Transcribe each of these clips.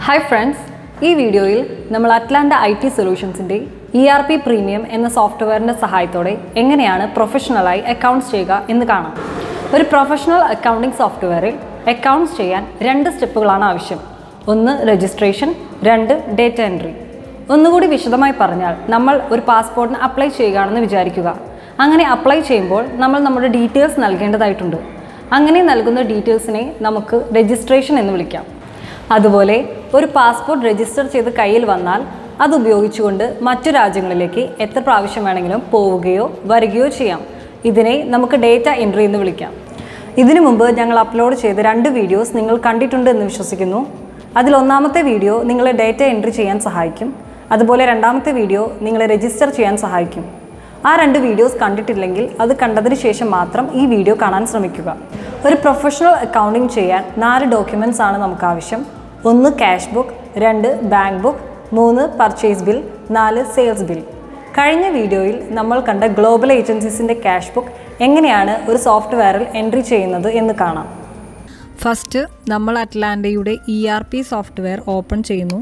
hi friends ഈ വീഡിയോയിൽ നമ്മൾ അറ്റ്ലാന്റ ഐ ടി സൊല്യൂഷൻസിൻ്റെ ഇ ആർ പി പ്രീമിയം എന്ന സോഫ്റ്റ്വെയറിൻ്റെ സഹായത്തോടെ എങ്ങനെയാണ് പ്രൊഫഷണലായി അക്കൗണ്ട്സ് ചെയ്യുക എന്ന് കാണാം ഒരു പ്രൊഫഷണൽ അക്കൗണ്ടിംഗ് സോഫ്റ്റ്വെയറിൽ അക്കൗണ്ട്സ് ചെയ്യാൻ രണ്ട് സ്റ്റെപ്പുകളാണ് ആവശ്യം ഒന്ന് രജിസ്ട്രേഷൻ രണ്ട് ഡേറ്റ എൻട്രി ഒന്നുകൂടി വിശദമായി പറഞ്ഞാൽ നമ്മൾ ഒരു പാസ്പോർട്ടിന് അപ്ലൈ ചെയ്യുകയാണെന്ന് വിചാരിക്കുക അങ്ങനെ അപ്ലൈ ചെയ്യുമ്പോൾ നമ്മൾ നമ്മുടെ ഡീറ്റെയിൽസ് നൽകേണ്ടതായിട്ടുണ്ട് അങ്ങനെ നൽകുന്ന ഡീറ്റെയിൽസിനെ നമുക്ക് രജിസ്ട്രേഷൻ എന്ന് വിളിക്കാം അതുപോലെ ഒരു പാസ്പോർട്ട് രജിസ്റ്റർ ചെയ്ത് കയ്യിൽ വന്നാൽ അത് ഉപയോഗിച്ചുകൊണ്ട് മറ്റു രാജ്യങ്ങളിലേക്ക് എത്ര പ്രാവശ്യം വേണമെങ്കിലും പോവുകയോ വരികയോ ചെയ്യാം ഇതിനെ നമുക്ക് ഡേറ്റ എൻട്രി എന്ന് വിളിക്കാം ഇതിനു മുമ്പ് ഞങ്ങൾ അപ്ലോഡ് ചെയ്ത രണ്ട് വീഡിയോസ് നിങ്ങൾ കണ്ടിട്ടുണ്ട് എന്ന് വിശ്വസിക്കുന്നു അതിൽ ഒന്നാമത്തെ വീഡിയോ നിങ്ങളെ ഡേറ്റ എൻട്രി ചെയ്യാൻ സഹായിക്കും അതുപോലെ രണ്ടാമത്തെ വീഡിയോ നിങ്ങളെ രജിസ്റ്റർ ചെയ്യാൻ സഹായിക്കും ആ രണ്ട് വീഡിയോസ് കണ്ടിട്ടില്ലെങ്കിൽ അത് കണ്ടതിന് ശേഷം മാത്രം ഈ വീഡിയോ കാണാൻ ശ്രമിക്കുക ഒരു പ്രൊഫഷണൽ അക്കൗണ്ടിംഗ് ചെയ്യാൻ നാല് ഡോക്യുമെൻറ്റ്സ് ആണ് നമുക്ക് ആവശ്യം ഒന്ന് ക്യാഷ് ബുക്ക് രണ്ട് ബാങ്ക് ബുക്ക് മൂന്ന് പർച്ചേസ് ബിൽ നാല് സെയിൽസ് ബിൽ കഴിഞ്ഞ വീഡിയോയിൽ നമ്മൾ കണ്ട ഗ്ലോബൽ ഏജൻസീസിൻ്റെ ക്യാഷ് ബുക്ക് എങ്ങനെയാണ് ഒരു സോഫ്റ്റ്വെയറിൽ എൻട്രി ചെയ്യുന്നത് എന്ന് കാണാം ഫസ്റ്റ് നമ്മൾ അറ്റ്ലാന്റയുടെ E R P software open ചെയ്യുന്നു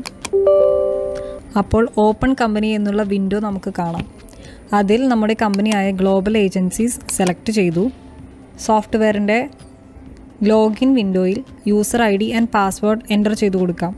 അപ്പോൾ ഓപ്പൺ കമ്പനി എന്നുള്ള വിൻഡോ നമുക്ക് കാണാം അതിൽ നമ്മുടെ കമ്പനിയായ ഗ്ലോബൽ ഏജൻസീസ് സെലക്ട് ചെയ്തു സോഫ്റ്റ്വെയറിൻ്റെ ലോഗിൻ വിൻഡോയിൽ user I D and password enter ചെയ്തു കൊടുക്കാം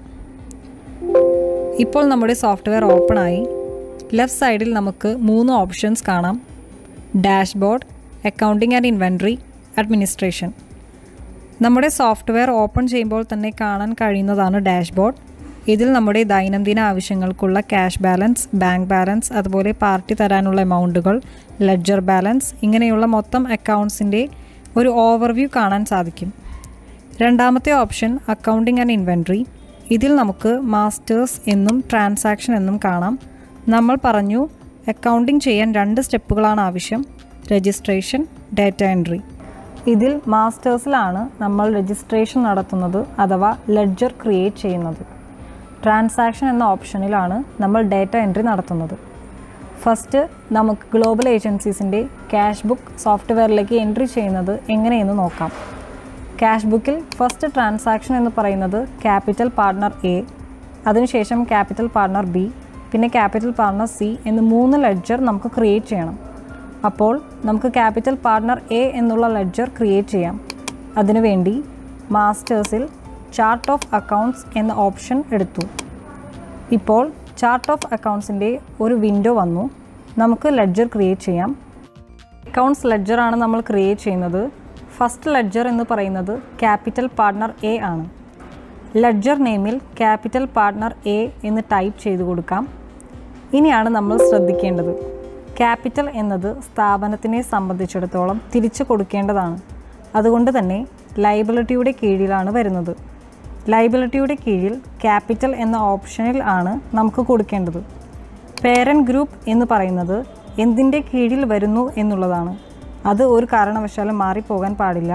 ഇപ്പോൾ നമ്മുടെ സോഫ്റ്റ്വെയർ ഓപ്പണായി ലെഫ്റ്റ് സൈഡിൽ നമുക്ക് മൂന്ന് ഓപ്ഷൻസ് കാണാം dashboard accounting and inventory administration നമ്മുടെ സോഫ്റ്റ്വെയർ ഓപ്പൺ ചെയ്യുമ്പോൾ തന്നെ കാണാൻ കഴിയുന്നതാണ് ഡാഷ്ബോർഡ് ഇതിൽ നമ്മുടെ ദൈനംദിന ആവശ്യങ്ങൾക്കുള്ള ക്യാഷ് ബാലൻസ് ബാങ്ക് ബാലൻസ് അതുപോലെ പാർട്ടി തരാനുള്ള എമൗണ്ടുകൾ ലെഡ്ജർ ബാലൻസ് ഇങ്ങനെയുള്ള മൊത്തം അക്കൗണ്ട്സിൻ്റെ ഒരു ഓവർവ്യൂ കാണാൻ സാധിക്കും രണ്ടാമത്തെ ഓപ്ഷൻ അക്കൗണ്ടിംഗ് ആൻഡ് ഇൻവെൻട്രി ഇതിൽ നമുക്ക് മാസ്റ്റേഴ്സ് എന്നും ട്രാൻസാക്ഷൻ എന്നും കാണാം നമ്മൾ പറഞ്ഞു അക്കൗണ്ടിംഗ് ചെയ്യാൻ രണ്ട് സ്റ്റെപ്പുകളാണ് ആവശ്യം രജിസ്ട്രേഷൻ ഡേറ്റ എൻട്രി ഇതിൽ മാസ്റ്റേഴ്സിലാണ് നമ്മൾ രജിസ്ട്രേഷൻ നടത്തുന്നത് അഥവാ ലെഡ്ജർ ക്രിയേറ്റ് ചെയ്യുന്നത് ട്രാൻസാക്ഷൻ എന്ന ഓപ്ഷനിലാണ് നമ്മൾ ഡേറ്റ എൻട്രി നടത്തുന്നത് ഫസ്റ്റ് നമുക്ക് ഗ്ലോബൽ ഏജൻസീസിൻ്റെ ക്യാഷ് ബുക്ക് സോഫ്റ്റ്വെയറിലേക്ക് എൻട്രി ചെയ്യുന്നത് എങ്ങനെയെന്ന് നോക്കാം ക്യാഷ് ബുക്കിൽ ഫസ്റ്റ് ട്രാൻസാക്ഷൻ എന്ന് പറയുന്നത് ക്യാപിറ്റൽ പാർട്ണർ എ അതിനുശേഷം ക്യാപിറ്റൽ പാർട്ണർ ബി പിന്നെ ക്യാപിറ്റൽ പാർട്ണർ സി എന്ന് മൂന്ന് ലെഡ്ജർ നമുക്ക് ക്രിയേറ്റ് ചെയ്യണം അപ്പോൾ നമുക്ക് ക്യാപിറ്റൽ പാർട്ണർ എ എന്നുള്ള ലെഡ്ജർ ക്രിയേറ്റ് ചെയ്യാം അതിനുവേണ്ടി മാസ്റ്റേഴ്സിൽ ചാർട്ട് ഓഫ് അക്കൗണ്ട്സ് എന്ന ഓപ്ഷൻ എടുത്തു ഇപ്പോൾ ചാർട്ട് ഓഫ് അക്കൗണ്ട്സിൻ്റെ ഒരു വിൻഡോ വന്നു നമുക്ക് ലെഡ്ജർ ക്രിയേറ്റ് ചെയ്യാം അക്കൗണ്ട്സ് ലെഡ്ജറാണ് നമ്മൾ ക്രിയേറ്റ് ചെയ്യുന്നത് ഫസ്റ്റ് ലെഡ്ജർ എന്ന് പറയുന്നത് ക്യാപിറ്റൽ പാർട്ണർ എ ആണ് ലെഡ്ജർ നെയിമിൽ ക്യാപിറ്റൽ പാർട്ണർ എ എന്ന് ടൈപ്പ് ചെയ്ത് കൊടുക്കാം ഇനിയാണ് നമ്മൾ ശ്രദ്ധിക്കേണ്ടത് ക്യാപിറ്റൽ എന്നത് സ്ഥാപനത്തിനെ സംബന്ധിച്ചിടത്തോളം തിരിച്ചു കൊടുക്കേണ്ടതാണ് അതുകൊണ്ട് തന്നെ ലൈബിലിറ്റിയുടെ കീഴിലാണ് വരുന്നത് ലൈബിലിറ്റിയുടെ കീഴിൽ ക്യാപിറ്റൽ എന്ന ഓപ്ഷനിൽ ആണ് നമുക്ക് കൊടുക്കേണ്ടത് പേരൻറ്റ് ഗ്രൂപ്പ് എന്ന് പറയുന്നത് എന്തിൻ്റെ കീഴിൽ വരുന്നു എന്നുള്ളതാണ് അത് ഒരു കാരണവശാലും മാറിപ്പോകാൻ പാടില്ല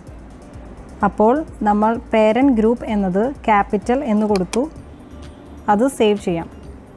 അപ്പോൾ നമ്മൾ പേരൻറ്റ് ഗ്രൂപ്പ് എന്നത് ക്യാപിറ്റൽ എന്ന് കൊടുത്തു അത് സേവ് ചെയ്യാം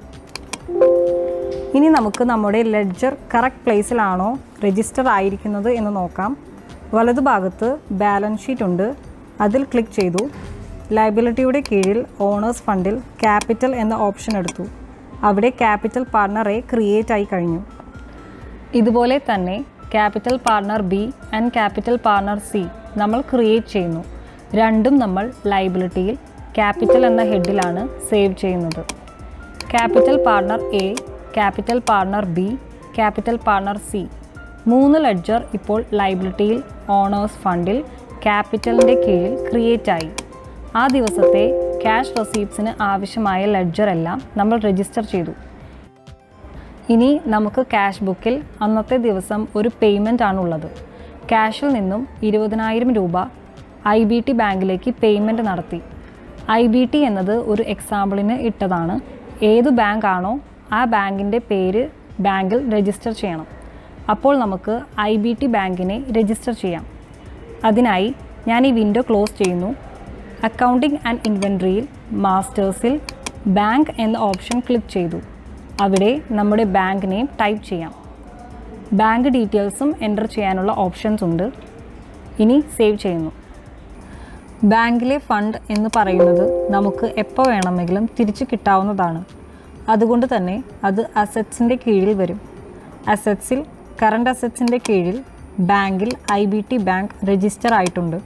ഇനി നമുക്ക് നമ്മുടെ ലെഡ്ജർ കറക്റ്റ് പ്ലേസിലാണോ രജിസ്റ്റർ ആയിരിക്കുന്നത് എന്ന് നോക്കാം വലതുഭാഗത്ത് ബാലൻസ് ഷീറ്റ് ഉണ്ട് അതിൽ ക്ലിക്ക് ചെയ്തു ലൈബിലിറ്റിയുടെ കീഴിൽ ഓണേഴ്സ് ഫണ്ടിൽ ക്യാപിറ്റൽ എന്ന ഓപ്ഷൻ എടുത്തു അവിടെ ക്യാപിറ്റൽ പാർട്ണർ എ ക്രിയേറ്റ് ആയി കഴിഞ്ഞു ഇതുപോലെ തന്നെ capital partner B and capital partner C നമ്മൾ ക്രിയേറ്റ് ചെയ്യുന്നു രണ്ടും നമ്മൾ ലൈബിലിറ്റിയിൽ ക്യാപിറ്റൽ എന്ന ഹെഡിലാണ് സേവ് ചെയ്യുന്നത് capital partner A capital partner B capital partner C മൂന്ന് ലെഡ്ജർ ഇപ്പോൾ ലൈബിലിറ്റിയിൽ ഓണേഴ്സ് ഫണ്ടിൽ ക്യാപിറ്റലിൻ്റെ കീഴിൽ ക്രിയേറ്റ് ആയി ആ ദിവസത്തെ ക്യാഷ് റെസീപ്റ്റ്സിന് ആവശ്യമായ ലെഡ്ജർ എല്ലാം നമ്മൾ രജിസ്റ്റർ ചെയ്തു ഇനി നമുക്ക് ക്യാഷ് ബുക്കിൽ അന്നത്തെ ദിവസം ഒരു പേയ്മെൻ്റ് ആണുള്ളത് ക്യാഷിൽ നിന്നും ഇരുപതിനായിരം രൂപ ഐ ബി ടി ബാങ്കിലേക്ക് പേയ്മെൻറ്റ് നടത്തി ഐ ബി ടി എന്നത് ഒരു എക്സാമ്പിളിന് ഇട്ടതാണ് ഏത് ബാങ്ക് ആണോ ആ ബാങ്കിൻ്റെ പേര് ബാങ്കിൽ രജിസ്റ്റർ ചെയ്യണം അപ്പോൾ നമുക്ക് ഐ ബി ടി ബാങ്കിനെ രജിസ്റ്റർ ചെയ്യാം അതിനായി ഞാൻ ഈ വിൻഡോ ക്ലോസ് ചെയ്യുന്നു അക്കൗണ്ടിംഗ് ആൻഡ് ഇൻവെൻട്രിയിൽ മാസ്റ്റേഴ്സിൽ ബാങ്ക് എന്ന ഓപ്ഷൻ ക്ലിക്ക് ചെയ്തു അവിടെ നമ്മുടെ ബാങ്ക് നെയിം ടൈപ്പ് ചെയ്യാം ബാങ്ക് ഡീറ്റെയിൽസും എൻ്റർ ചെയ്യാനുള്ള ഓപ്ഷൻസ് ഉണ്ട് ഇനി സേവ് ചെയ്യുന്നു ബാങ്കിലെ ഫണ്ട് എന്ന് പറയുന്നത് നമുക്ക് എപ്പോൾ വേണമെങ്കിലും തിരിച്ചു കിട്ടാവുന്നതാണ് അതുകൊണ്ട് തന്നെ അത് അസറ്റ്സിൻ്റെ കീഴിൽ വരും അസറ്റ്സിൽ കറണ്ട് അസറ്റ്സിൻ്റെ കീഴിൽ ബാങ്കിൽ I B T bank register ആയിട്ടുണ്ട്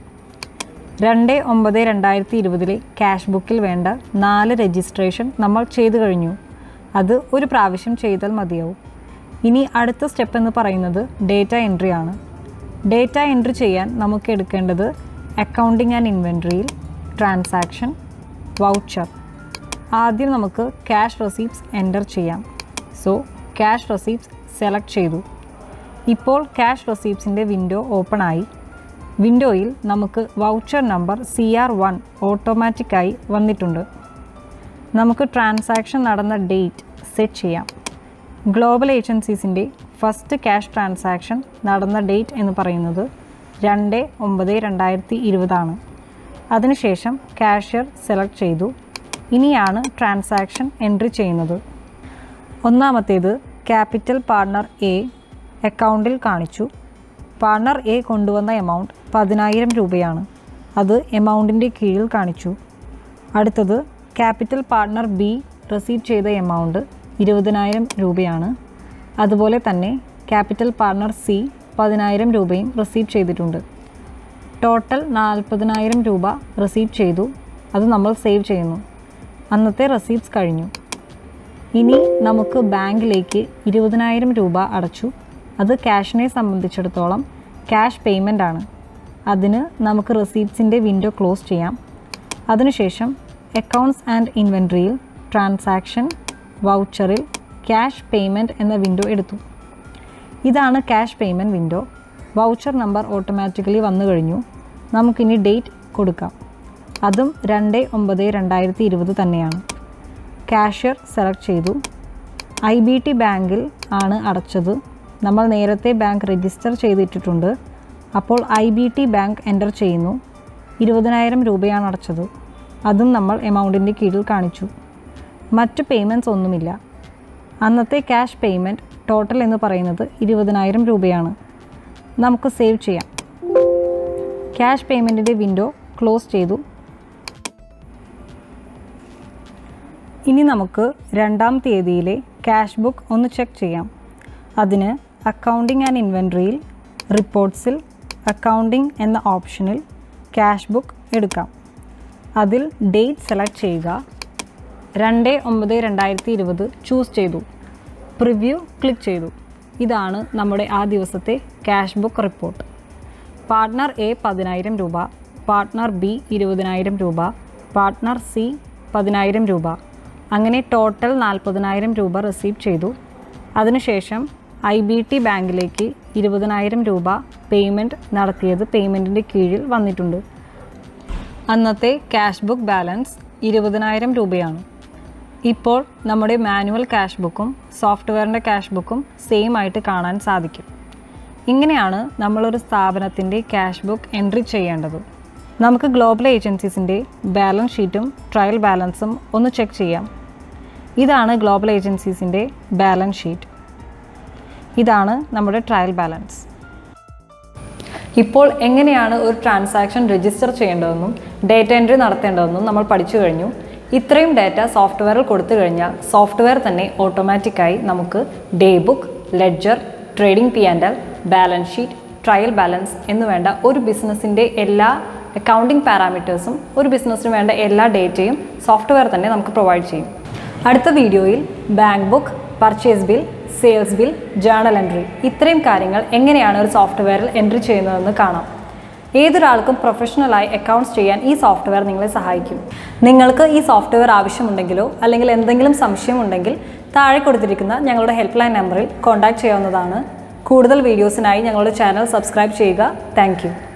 രണ്ട് ഒമ്പത് രണ്ടായിരത്തി ഇരുപതിലെ ക്യാഷ് ബുക്കിൽ വേണ്ട നാല് രജിസ്ട്രേഷൻ നമ്മൾ ചെയ്തു കഴിഞ്ഞു അത് ഒരു പ്രാവശ്യം ചെയ്താൽ മതിയാവും ഇനി അടുത്ത സ്റ്റെപ്പ് എന്ന് പറയുന്നത് ഡേറ്റ എൻട്രി ആണ് ഡേറ്റ എൻട്രി ചെയ്യാൻ നമുക്ക് എടുക്കേണ്ടത് അക്കൗണ്ടിങ് ആൻഡ് ഇൻവെൻട്രിയിൽ ട്രാൻസാക്ഷൻ വൗച്ചർ ആദ്യം നമുക്ക് ക്യാഷ് റെസീപ്റ്റ്സ് എൻ്റർ ചെയ്യാം സോ ക്യാഷ് റെസീപ്റ്റ്സ് സെലക്ട് ചെയ്തു ഇപ്പോൾ ക്യാഷ് റെസീപ്റ്റ്സിൻ്റെ വിൻഡോ ഓപ്പൺ ആയി വിൻഡോയിൽ നമുക്ക് voucher number C R one ഓട്ടോമാറ്റിക്കായി വന്നിട്ടുണ്ട് നമുക്ക് ട്രാൻസാക്ഷൻ നടന്ന ഡേറ്റ് സെറ്റ് ചെയ്യാം ഗ്ലോബൽ ഏജൻസീസിൻ്റെ ഫസ്റ്റ് ക്യാഷ് ട്രാൻസാക്ഷൻ നടന്ന ഡേറ്റ് എന്ന് പറയുന്നത് രണ്ട് ഒമ്പത് രണ്ടായിരത്തി ഇരുപതാണ് അതിനുശേഷം കാഷ്യർ സെലക്ട് ചെയ്തു ഇനിയാണ് ട്രാൻസാക്ഷൻ എൻട്രി ചെയ്യുന്നത് ഒന്നാമത്തേത് ക്യാപിറ്റൽ പാർട്ണർ എ അക്കൗണ്ടിൽ കാണിച്ചു പാർട്ണർ എ കൊണ്ടുവന്ന എമൗണ്ട് പതിനായിരം രൂപയാണ് അത് എമൗണ്ടിൻ്റെ കീഴിൽ കാണിച്ചു അടുത്തത് ക്യാപിറ്റൽ പാർട്ണർ ബി റിസീവ് ചെയ്ത എമൗണ്ട് ഇരുപതിനായിരം രൂപയാണ് അതുപോലെ തന്നെ ക്യാപിറ്റൽ പാർട്ണർ സി പതിനായിരം രൂപയും റിസീവ് ചെയ്തിട്ടുണ്ട് ടോട്ടൽ നാൽപ്പതിനായിരം രൂപ റിസീവ് ചെയ്തു അത് നമ്മൾ സേവ് ചെയ്യുന്നു അന്നത്തെ റെസീപ്റ്റ്സ് കഴിഞ്ഞു ഇനി നമുക്ക് ബാങ്കിലേക്ക് ഇരുപതിനായിരം രൂപ അടച്ചു അത് ക്യാഷിനെ സംബന്ധിച്ചിടത്തോളം ക്യാഷ് പേയ്മെൻ്റ് ആണ് അതിന് നമുക്ക് റെസീപ്റ്റ്സിൻ്റെ വിൻഡോ ക്ലോസ് ചെയ്യാം അതിനുശേഷം അക്കൗണ്ട്സ് ആൻഡ് ഇൻവെൻട്രിയിൽ ട്രാൻസാക്ഷൻ വൗച്ചറിൽ ക്യാഷ് പേയ്മെൻറ്റ് എന്ന വിൻഡോ എടുത്തു ഇതാണ് cash payment window voucher number automatically വന്നു കഴിഞ്ഞു നമുക്കിനി ഡേറ്റ് കൊടുക്കാം അതും രണ്ട് ഒമ്പത് രണ്ടായിരത്തി ഇരുപത് തന്നെയാണ് ക്യാഷ്യർ സെലക്ട് ചെയ്തു ഐ ബി ടി ബാങ്കിൽ ആണ് അടച്ചത് നമ്മൾ നേരത്തെ ബാങ്ക് രജിസ്റ്റർ ചെയ്തിട്ടിട്ടുണ്ട് അപ്പോൾ I B T bank enter ചെയ്യുന്നു ഇരുപതിനായിരം രൂപയാണ് അടച്ചത് അതും നമ്മൾ എമൗണ്ടിൻ്റെ കീഴിൽ കാണിച്ചു മറ്റ് പേയ്മെൻറ്റ്സ് ഒന്നുമില്ല അന്നത്തെ ക്യാഷ് പേയ്മെൻറ്റ് ടോട്ടൽ എന്ന് പറയുന്നത് ഇരുപതിനായിരം രൂപയാണ് നമുക്ക് സേവ് ചെയ്യാം ക്യാഷ് പേയ്മെൻറ്റിൻ്റെ വിൻഡോ ക്ലോസ് ചെയ്തു ഇനി നമുക്ക് രണ്ടാം തീയതിയിലെ ക്യാഷ് ബുക്ക് ഒന്ന് ചെക്ക് ചെയ്യാം അതിന് അക്കൗണ്ടിംഗ് ആൻഡ് ഇൻവെൻട്രിയിൽ റിപ്പോർട്ട്സിൽ അക്കൗണ്ടിംഗ് എന്ന ഓപ്ഷനിൽ ക്യാഷ് ബുക്ക് എടുക്കാം അതിൽ ഡേറ്റ് സെലക്ട് ചെയ്യുക രണ്ട് ഒമ്പത് രണ്ടായിരത്തി ഇരുപത് ചൂസ് ചെയ്തു പ്രിവ്യൂ ക്ലിക്ക് ചെയ്തു ഇതാണ് നമ്മുടെ ആ ദിവസത്തെ cash book report partner A പതിനായിരം രൂപ പാർട്ട്ണർ ബി ഇരുപതിനായിരം രൂപ പാർട്ട്ണർ സി പതിനായിരം രൂപ അങ്ങനെ ടോട്ടൽ നാൽപ്പതിനായിരം രൂപ റിസീവ് ചെയ്തു അതിനുശേഷം ഐ ബി ടി ബാങ്കിലേക്ക് ഇരുപതിനായിരം രൂപ പേയ്മെൻറ്റ് നടത്തിയത് പേയ്മെൻറ്റിൻ്റെ കീഴിൽ വന്നിട്ടുണ്ട് അന്നത്തെ ക്യാഷ് ബുക്ക് ബാലൻസ് ഇരുപതിനായിരം രൂപയാണ് ഇപ്പോൾ നമ്മുടെ മാനുവൽ ക്യാഷ് ബുക്കും സോഫ്റ്റ്വെയറിൻ്റെ ക്യാഷ് ബുക്കും സെയിം ആയിട്ട് കാണാൻ സാധിക്കും ഇങ്ങനെയാണ് നമ്മളൊരു സ്ഥാപനത്തിൻ്റെ ക്യാഷ് ബുക്ക് എൻട്രി ചെയ്യേണ്ടത് നമുക്ക് ഗ്ലോബൽ ഏജൻസീസിൻ്റെ ബാലൻസ് ഷീറ്റും ട്രയൽ ബാലൻസും ഒന്ന് ചെക്ക് ചെയ്യാം ഇതാണ് ഗ്ലോബൽ ഏജൻസീസിൻ്റെ ബാലൻസ് ഷീറ്റ് ഇതാണ് നമ്മുടെ ട്രയൽ ബാലൻസ് ഇപ്പോൾ എങ്ങനെയാണ് ഒരു ട്രാൻസാക്ഷൻ രജിസ്റ്റർ ചെയ്യേണ്ടതെന്നും ഡേറ്റ എൻട്രി നടത്തേണ്ടതെന്നും നമ്മൾ പഠിച്ചു കഴിഞ്ഞു ഇത്രയും ഡാറ്റ സോഫ്റ്റ്വെയറിൽ കൊടുത്തു കഴിഞ്ഞാൽ സോഫ്റ്റ്വെയർ തന്നെ ഓട്ടോമാറ്റിക്കായി നമുക്ക് day book ledger trading P and L balance sheet trial balance എന്ന് വേണ്ട ഒരു ബിസിനസ്സിൻ്റെ എല്ലാ അക്കൗണ്ടിംഗ് പാരാമീറ്റേഴ്സും ഒരു ബിസിനസ്സിന് വേണ്ട എല്ലാ ഡേറ്റയും സോഫ്റ്റ്വെയർ തന്നെ നമുക്ക് പ്രൊവൈഡ് ചെയ്യും അടുത്ത വീഡിയോയിൽ bank book purchase bill sales bill journal entry ഇത്രയും കാര്യങ്ങൾ എങ്ങനെയാണ് ഒരു സോഫ്റ്റ്വെയറിൽ എൻട്രി ചെയ്യുന്നതെന്ന് കാണാം ഏതൊരാൾക്കും പ്രൊഫഷണലായി അക്കൗണ്ട്സ് ചെയ്യാൻ ഈ സോഫ്റ്റ്വെയർ നിങ്ങളെ സഹായിക്കും നിങ്ങൾക്ക് ഈ സോഫ്റ്റ്വെയർ ആവശ്യമുണ്ടെങ്കിലോ അല്ലെങ്കിൽ എന്തെങ്കിലും സംശയമുണ്ടെങ്കിൽ താഴെ കൊടുത്തിരിക്കുന്ന ഞങ്ങളുടെ ഹെൽപ്പ് ലൈൻ നമ്പറിൽ കോൺടാക്ട് ചെയ്യാവുന്നതാണ് കൂടുതൽ വീഡിയോസിനായി ഞങ്ങളുടെ ചാനൽ സബ്സ്ക്രൈബ് ചെയ്യുക താങ്ക്